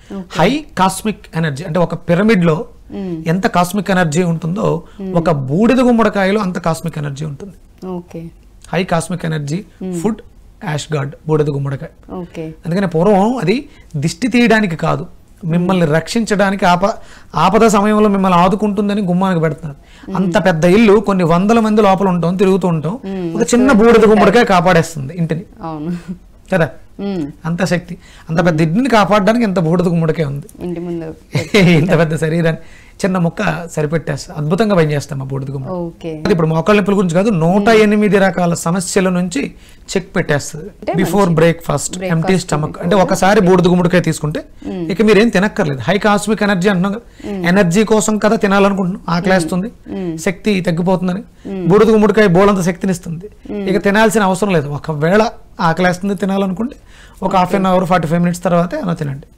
High cosmic energy అంటే ఒక pyramid లో ఎంత కాస్మిక్ ఎనర్జీ ఉంటుందో ఒక బూడిద గుమ్మడికాయలో అంత కాస్మిక్ ఎనర్జీ ఉంటుంది okay high cosmic energy food ash gourd బూడిద గుమ్మడికాయ ఓకే అందుకని పూర్వం అది దిష్టి తీయడానికి కాదు మిమ్మల్ని రక్షించడానికి ఆప ఆపద సమయంలో మిమ్మల్ని ఆదుకుంటుందని గుమ్మానికి పెడుతున్నారు అంత పెద్ద ఇల్లు కొన్ని వందల మంది లోపల ఉంటాం తిరుగుతూ ఉంటాం ఒక చిన్న బూడిద గుమ్మడికాయ కాపాడేస్తుంది ఇంటిని అవును కదా మ్మ్. అంత శక్తి అంత పెద్ద ఇంటిని కాపాడడానికి ఎంత బూడిద గుమ్మడికాయ ఉంది ఇంటి ముందు ఇంత పెద్ద శరీరాన్ని చిన్న ముక్క సరిపెట్టేస్తా అద్భుతంగా పనిచేస్తాం ఆ బూడిద గుమ్మడి ఓకే అది ఇప్పుడు మోకాళ్ళ నొప్పుల గురించి కాదు నూట ఎనిమిది రకాల సమస్యల నుంచి చెక్ పెట్టేస్తుంది బిఫోర్ బ్రేక్ఫాస్ట్ ఎంటీ స్టమక్ అంటే ఒకసారి బూడిద గుమ్మడికాయ తీసుకుంటే ఇక మీరేం తినక్కర్లేదు హై కాస్మిక్ ఎనర్జీ అంటున్నాం కదా ఎనర్జీ కోసం కదా తినాలనుకుంటున్నాం ఆకలేస్తుంది శక్తి తగ్గిపోతుందని బూడిద గుమ్మడికాయ బోలంత శక్తినిస్తుంది ఇక తినాల్సిన అవసరం లేదు ఒకవేళ ఆకలేస్తుంది తినాలనుకుంటే ఒక half an hour forty five minutes తర్వాత అలా తినండి